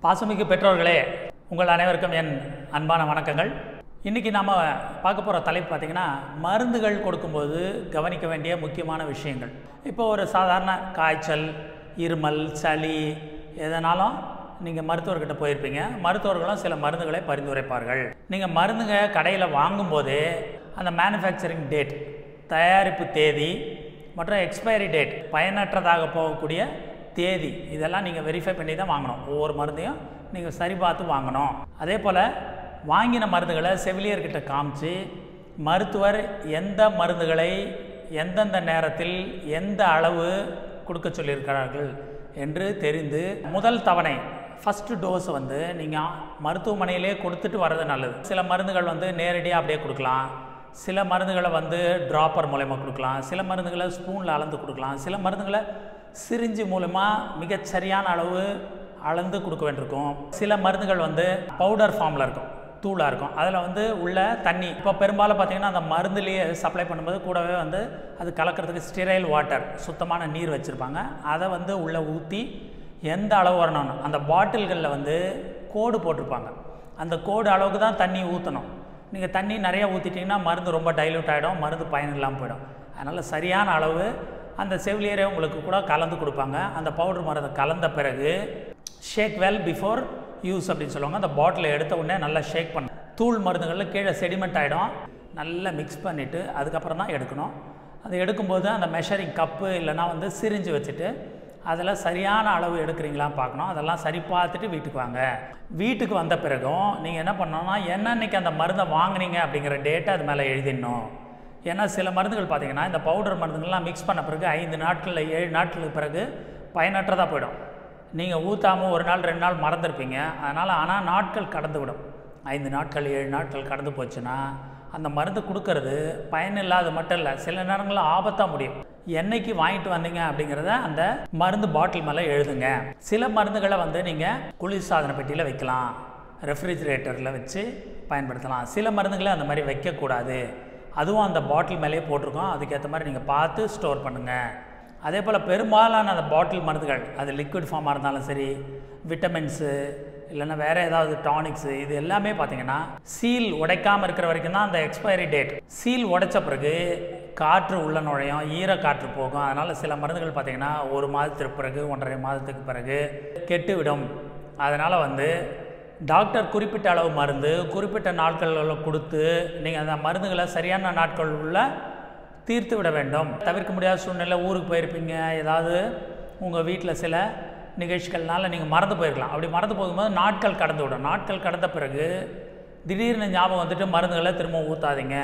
பாசமிகு பெற்றோர்களே உங்கள் அனைவருக்கும் என் அன்பான வணக்கங்கள் இன்றைக்கி நாம் பார்க்க போகிற தலைப்பு பார்த்திங்கன்னா மருந்துகள் கொடுக்கும்போது கவனிக்க வேண்டிய முக்கியமான விஷயங்கள் இப்போ ஒரு சாதாரண காய்ச்சல் இருமல் சளி எதனாலும் நீங்கள் மருத்துவர்கிட்ட போயிருப்பீங்க மருத்துவர்களும் சில மருந்துகளை பரிந்துரைப்பார்கள் நீங்கள் மருந்துங்க கடையில் வாங்கும்போதே அந்த மேனுஃபேக்சரிங் டேட் தயாரிப்பு தேதி மற்றும் எக்ஸ்பைரி டேட் பயனற்றதாக போகக்கூடிய தேதி இதெல்லாம் நீங்கள் வெரிஃபை பண்ணி தான் வாங்கணும் ஒவ்வொரு மருந்தையும் நீங்கள் சரி பார்த்து வாங்கணும் அதே போல் வாங்கின மருந்துகளை செவிலியர்கிட்ட காமிச்சு மருத்துவர் எந்த மருந்துகளை எந்தெந்த நேரத்தில் எந்த அளவு கொடுக்க சொல்லியிருக்கிறார்கள் என்று தெரிந்து முதல் தவணை ஃபஸ்ட்டு டோஸ் வந்து நீங்கள் மருத்துவமனையிலே கொடுத்துட்டு வர்றது நல்லது சில மருந்துகள் வந்து நேரடியாக அப்படியே கொடுக்கலாம் சில மருந்துகளை வந்து ட்ராப்பர் மூலயமா கொடுக்கலாம் சில மருந்துகளை ஸ்பூனில் அளந்து கொடுக்கலாம் சில மருந்துகளை சிரிஞ்சு மூலமா மிகச் சரியான அளவு அளந்து கொடுக்க வேண்டியிருக்கும் சில மருந்துகள் வந்து பவுடர் ஃபார்மில் இருக்கும் தூளாக இருக்கும் அதில் வந்து உள்ள தண்ணி இப்போ பெரும்பாலும் பார்த்திங்கன்னா அந்த மருந்துலேயே சப்ளை பண்ணும்போது கூடவே வந்து அது கலக்கிறதுக்கு ஸ்டிரைல் வாட்டர் சுத்தமான நீர் வச்சுருப்பாங்க அதை வந்து உள்ளே ஊற்றி எந்த அளவு வரணும்னு அந்த பாட்டில்களில் வந்து கோடு போட்டிருப்பாங்க அந்த கோடு அளவுக்கு தான் தண்ணி ஊற்றணும் நீங்கள் தண்ணி நிறையா ஊற்றிட்டிங்கன்னா மருந்து ரொம்ப டைல்யூட் ஆகிடும் மருந்து பயன் இல்லாமல் போயிடும் அதனால் சரியான அளவு அந்த செவிலியரே உங்களுக்கு கூட கலந்து கொடுப்பாங்க அந்த பவுடர் மருந்தை கலந்த பிறகு ஷேக் வெல் பிஃபோர் யூஸ் அப்படின்னு சொல்லுவாங்க அந்த பாட்டிலை எடுத்த உடனே நல்லா ஷேக் பண்ண தூள் மருந்துகளில் கீழே செடிமெண்ட் ஆகிடும் நல்லா மிக்ஸ் பண்ணிவிட்டு அதுக்கப்புறம் தான் எடுக்கணும் அது எடுக்கும்போது அந்த மெஷரிங் கப்பு இல்லைனா வந்து சிரிஞ்சு வச்சுட்டு அதில் சரியான அளவு எடுக்கிறீங்களான்னு பார்க்கணும் அதெல்லாம் சரி பார்த்துட்டு வீட்டுக்கு வாங்க வீட்டுக்கு வந்த பிறகும் நீங்கள் என்ன பண்ணணும்னா என்னன்னைக்கு அந்த மருந்தை வாங்குனீங்க அப்படிங்கிற டேட்டை அது மேலே எழுதிடணும் ஏன்னா சில மருந்துகள் பார்த்தீங்கன்னா இந்த பவுடர் மருந்துகள்லாம் மிக்ஸ் பண்ண பிறகு ஐந்து நாட்களில் ஏழு நாட்களுக்கு பிறகு பயனற்றதாக போயிடும் நீங்கள் ஊற்றாமல் ஒரு நாள் ரெண்டு நாள் மறந்துருப்பீங்க அதனால் ஆனால் நாட்கள் கடந்து விடும் ஐந்து நாட்கள் ஏழு நாட்கள் கடந்து போச்சுன்னா அந்த மருந்து கொடுக்கறது பயனில்லாத மட்டும் இல்லை சில நேரங்களில் ஆபத்தாக முடியும் என்னைக்கு வாங்கிட்டு வந்தீங்க அப்படிங்கிறத அந்த மருந்து பாட்டில் மேலே எழுதுங்க சில மருந்துகளை வந்து நீங்கள் குளிர்சாதன பெட்டியில் வைக்கலாம் ரெஃப்ரிஜிரேட்டரில் வச்சு பயன்படுத்தலாம் சில மருந்துகளை அந்த மாதிரி வைக்கக்கூடாது அதுவும் அந்த பாட்டில் மேலேயே போட்டிருக்கோம் அதுக்கேற்ற மாதிரி நீங்கள் பார்த்து ஸ்டோர் பண்ணுங்கள் அதே போல் பெரும்பாலான அந்த பாட்டில் மருந்துகள் அது லிக்விட் ஃபார்மாக இருந்தாலும் சரி விட்டமின்ஸு இல்லைன்னா வேறு ஏதாவது டானிக்ஸு இது எல்லாமே பார்த்தீங்கன்னா சீல் உடைக்காமல் இருக்கிற வரைக்கும் தான் அந்த எக்ஸ்பைரி டேட் சீல் உடைச்ச பிறகு காற்று உள்ள நுழையும் ஈர காற்று போகும் அதனால் சில மருந்துகள் பார்த்திங்கன்னா ஒரு மாதத்திற்கு பிறகு ஒன்றரை மாதத்துக்கு பிறகு கெட்டுவிடும் அதனால் வந்து டாக்டர் குறிப்பிட்ட அளவு மருந்து குறிப்பிட்ட நாட்களில் கொடுத்து நீங்கள் அந்த மருந்துகளை சரியான நாட்கள் உள்ள தீர்த்து விட வேண்டும் தவிர்க்க முடியாத சூழ்நிலை ஊருக்கு போயிருப்பீங்க ஏதாவது உங்கள் வீட்டில் சில நிகழ்ச்சிகள்னால நீங்கள் மறந்து போயிருக்கலாம் அப்படி மறந்து போகும்போது நாட்கள் கடந்து விடும் நாட்கள் கடந்த பிறகு திடீர்னு ஞாபகம் வந்துட்டு மருந்துகளை திரும்ப ஊற்றாதீங்க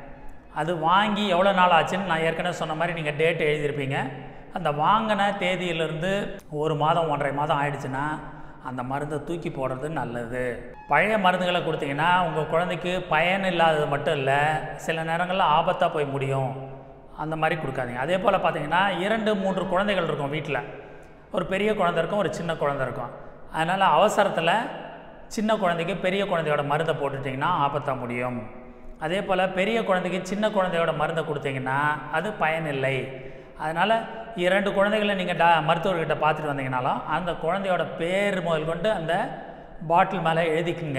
அது வாங்கி எவ்வளோ நாள் ஆச்சுன்னு நான் ஏற்கனவே சொன்ன மாதிரி நீங்கள் டேட் எழுதியிருப்பீங்க அந்த வாங்கின தேதியிலிருந்து ஒரு மாதம் ஒன்றரை மாதம் ஆயிடுச்சுன்னா அந்த மருந்தை தூக்கி போடுறது நல்லது பழைய மருந்துகளை கொடுத்தீங்கன்னா உங்கள் குழந்தைக்கு பயன் இல்லாதது மட்டும் இல்லை சில நேரங்களில் ஆபத்தாக போய் முடியும் அந்த மாதிரி கொடுக்காதீங்க அதே போல் பார்த்தீங்கன்னா இரண்டு மூன்று குழந்தைகள் இருக்கும் வீட்டில் ஒரு பெரிய குழந்தை இருக்கும் ஒரு சின்ன குழந்தை இருக்கும் அதனால் அவசரத்தில் சின்ன குழந்தைக்கு பெரிய குழந்தையோட மருந்தை போட்டுட்டிங்கன்னா ஆபத்தாக முடியும் அதே போல் பெரிய குழந்தைக்கு சின்ன குழந்தையோட மருந்தை கொடுத்தீங்கன்னா அது பயனில்லை அதனால் இரண்டு குழந்தைகளை நீங்கள் டா மருத்துவர்கிட்ட பார்த்துட்டு வந்தீங்கனாலும் அந்த குழந்தையோட பேர் முதல் கொண்டு அந்த பாட்டில் மேலே எழுதிக்குங்க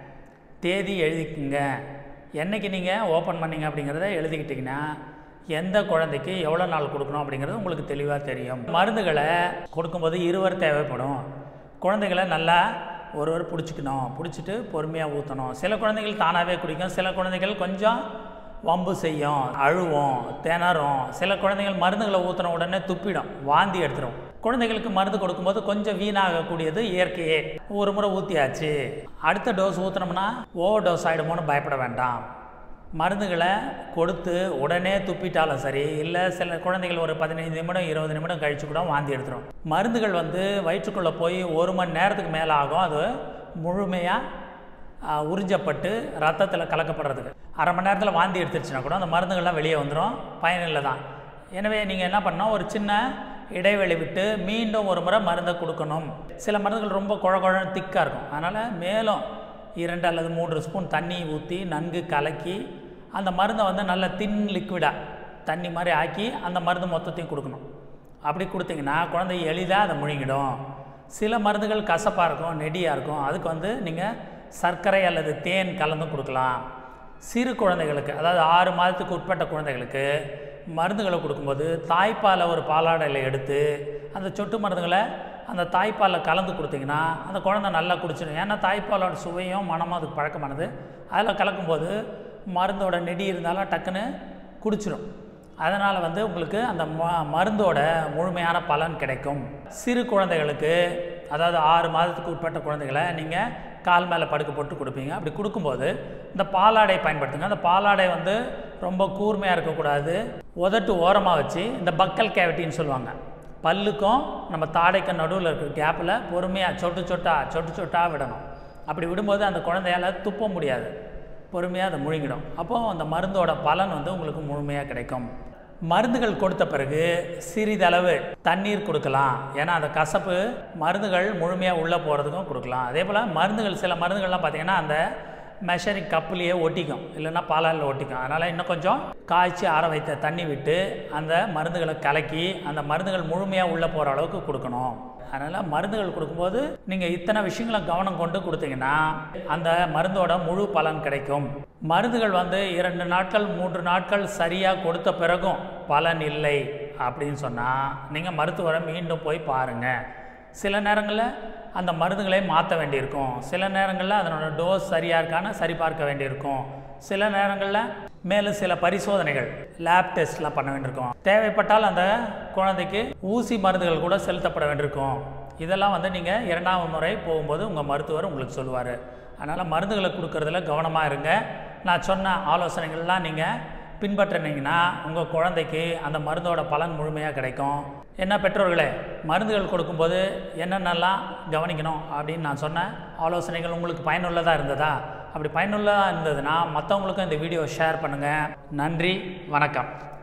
தேதி எழுதிக்குங்க என்றைக்கு நீங்கள் ஓப்பன் பண்ணீங்க அப்படிங்கிறத எழுதிக்கிட்டிங்கன்னா எந்த குழந்தைக்கு எவ்வளோ நாள் கொடுக்கணும் அப்படிங்கிறது உங்களுக்கு தெளிவாக தெரியும் மருந்துகளை கொடுக்கும்போது இருவர் தேவைப்படும் குழந்தைகளை நல்லா ஒருவர் பிடிச்சிக்கணும் பிடிச்சிட்டு பொறுமையாக ஊற்றணும் சில குழந்தைகள் தானாகவே குடிக்கும் சில குழந்தைகள் கொஞ்சம் வம்பு செய்யும் அழுவும் திணறும் சில குழந்தைகள் மருந்துகளை ஊற்றின உடனே துப்பிடும் வாந்தி எடுத்துரும் குழந்தைகளுக்கு மருந்து கொடுக்கும்போது கொஞ்சம் வீணாகக்கூடியது இயற்கையே ஒரு முறை ஊற்றியாச்சு அடுத்த டோஸ் ஊற்றினோம்னா ஓவர் டோஸ் ஆகிடுமோன்னு பயப்பட வேண்டாம் மருந்துகளை கொடுத்து உடனே துப்பிட்டாலும் சரி இல்லை சில குழந்தைகள் ஒரு பதினைந்து நிமிடம் இருபது நிமிடம் கழித்து கூட வாந்தி எடுத்துரும் மருந்துகள் வந்து வயிற்றுக்குள்ளே போய் ஒரு மணி நேரத்துக்கு மேலே ஆகும் அது முழுமையாக உறிஞ்சப்பட்டு ரத்தத்தில் கலக்கப்படுறதுக்கு அரை மணி நேரத்தில் வாந்தி எடுத்துருச்சுன்னா கூட அந்த மருந்துகள்லாம் வெளியே வந்துடும் பயனில்லை தான் எனவே நீங்கள் என்ன பண்ணணும் ஒரு சின்ன இடைவெளி விட்டு மீண்டும் ஒரு முறை மருந்தை கொடுக்கணும் சில மருந்துகள் ரொம்ப குழ குழன்னு திக்காக இருக்கும் அதனால் மேலும் இரண்டு அல்லது மூன்று ஸ்பூன் தண்ணி ஊற்றி நன்கு கலக்கி அந்த மருந்தை வந்து நல்ல தின் லிக்விடாக தண்ணி மாதிரி ஆக்கி அந்த மருந்து மொத்தத்தையும் கொடுக்கணும் அப்படி கொடுத்தீங்கன்னா குழந்தை எளிதாக அதை முழுங்கிடும் சில மருந்துகள் கசப்பாக இருக்கும் நெடியாக இருக்கும் அதுக்கு வந்து நீங்கள் சர்க்கரை அல்லது தேன் கலந்து கொடுக்கலாம் சிறு குழந்தைகளுக்கு அதாவது ஆறு மாதத்துக்கு உட்பட்ட குழந்தைகளுக்கு மருந்துகளை கொடுக்கும்போது தாய்ப்பாலை ஒரு பாலாடையில் எடுத்து அந்த சொட்டு மருந்துகளை அந்த தாய்ப்பாலில் கலந்து கொடுத்தீங்கன்னா அந்த குழந்தை நல்லா குடிச்சிடும் ஏன்னா தாய்ப்பாலோட சுவையும் மனமும் அதுக்கு பழக்கமானது அதில் கலக்கும்போது மருந்தோட நெடி இருந்தாலும் டக்குன்னு குடிச்சிடும் அதனால் வந்து உங்களுக்கு அந்த ம மருந்தோட முழுமையான பலன் கிடைக்கும் சிறு குழந்தைகளுக்கு அதாவது ஆறு மாதத்துக்கு உட்பட்ட குழந்தைகளை நீங்கள் கால் மேலே படுக்க போட்டு கொடுப்பீங்க அப்படி கொடுக்கும்போது இந்த பாலாடை பயன்படுத்துங்க அந்த பாலாடை வந்து ரொம்ப கூர்மையாக இருக்கக்கூடாது உதட்டு ஓரமாக வச்சு இந்த பக்கல் கேவிட்டின்னு சொல்லுவாங்க பல்லுக்கும் நம்ம தாடைக்கும் நடுவில் இருக்கிற கேப்பில் பொறுமையாக சொட்டு சொட்டா சொட்டு சொட்டா விடணும் அப்படி விடும்போது அந்த குழந்தையால் துப்ப முடியாது பொறுமையாக அதை முழுங்கிடும் அப்போது அந்த மருந்தோட பலன் வந்து உங்களுக்கு முழுமையாக கிடைக்கும் மருந்துகள் கொடுத்த பிறகு சிறிதளவு தண்ணீர் கொடுக்கலாம் ஏன்னா அந்த கசப்பு மருந்துகள் முழுமையாக உள்ளே போகிறதுக்கும் கொடுக்கலாம் அதே போல் மருந்துகள் சில மருந்துகள்லாம் பார்த்திங்கன்னா அந்த மெஷரிங் கப்புலேயே ஒட்டிக்கும் இல்லைன்னா பாலாலில் ஒட்டிக்கும் அதனால் இன்னும் கொஞ்சம் காய்ச்சி ஆற வைத்த தண்ணி விட்டு அந்த மருந்துகளை கலக்கி அந்த மருந்துகள் முழுமையாக உள்ளே போகிற அளவுக்கு கொடுக்கணும் அதனால் மருந்துகள் கொடுக்கும்போது நீங்கள் இத்தனை விஷயங்களை கவனம் கொண்டு கொடுத்தீங்கன்னா அந்த மருந்தோட முழு பலன் கிடைக்கும் மருந்துகள் வந்து இரண்டு நாட்கள் மூன்று நாட்கள் சரியாக கொடுத்த பிறகும் பலன் இல்லை அப்படின்னு சொன்னால் நீங்கள் மருத்துவரை மீண்டும் போய் பாருங்கள் சில நேரங்களில் அந்த மருந்துகளை மாற்ற வேண்டியிருக்கும் சில நேரங்களில் அதனோட டோஸ் சரியாக இருக்கான்னு சரிபார்க்க வேண்டியிருக்கும் சில நேரங்களில் மேலும் சில பரிசோதனைகள் லேப் டெஸ்ட்லாம் பண்ண வேண்டியிருக்கும் தேவைப்பட்டால் அந்த குழந்தைக்கு ஊசி மருந்துகள் கூட செலுத்தப்பட வேண்டியிருக்கும் இதெல்லாம் வந்து நீங்கள் இரண்டாவது முறை போகும்போது உங்கள் மருத்துவர் உங்களுக்கு சொல்லுவார் அதனால் மருந்துகளை கொடுக்கறதுல கவனமாக இருங்க நான் சொன்ன ஆலோசனைகள்லாம் நீங்கள் பின்பற்றினீங்கன்னா உங்கள் குழந்தைக்கு அந்த மருந்தோட பலன் முழுமையாக கிடைக்கும் என்ன பெற்றோர்களே மருந்துகள் கொடுக்கும்போது என்னென்னலாம் கவனிக்கணும் அப்படின்னு நான் சொன்ன ஆலோசனைகள் உங்களுக்கு பயனுள்ளதாக இருந்ததா அப்படி பயனுள்ளதாக இருந்ததுன்னா மற்றவங்களுக்கும் இந்த வீடியோ ஷேர் பண்ணுங்கள் நன்றி வணக்கம்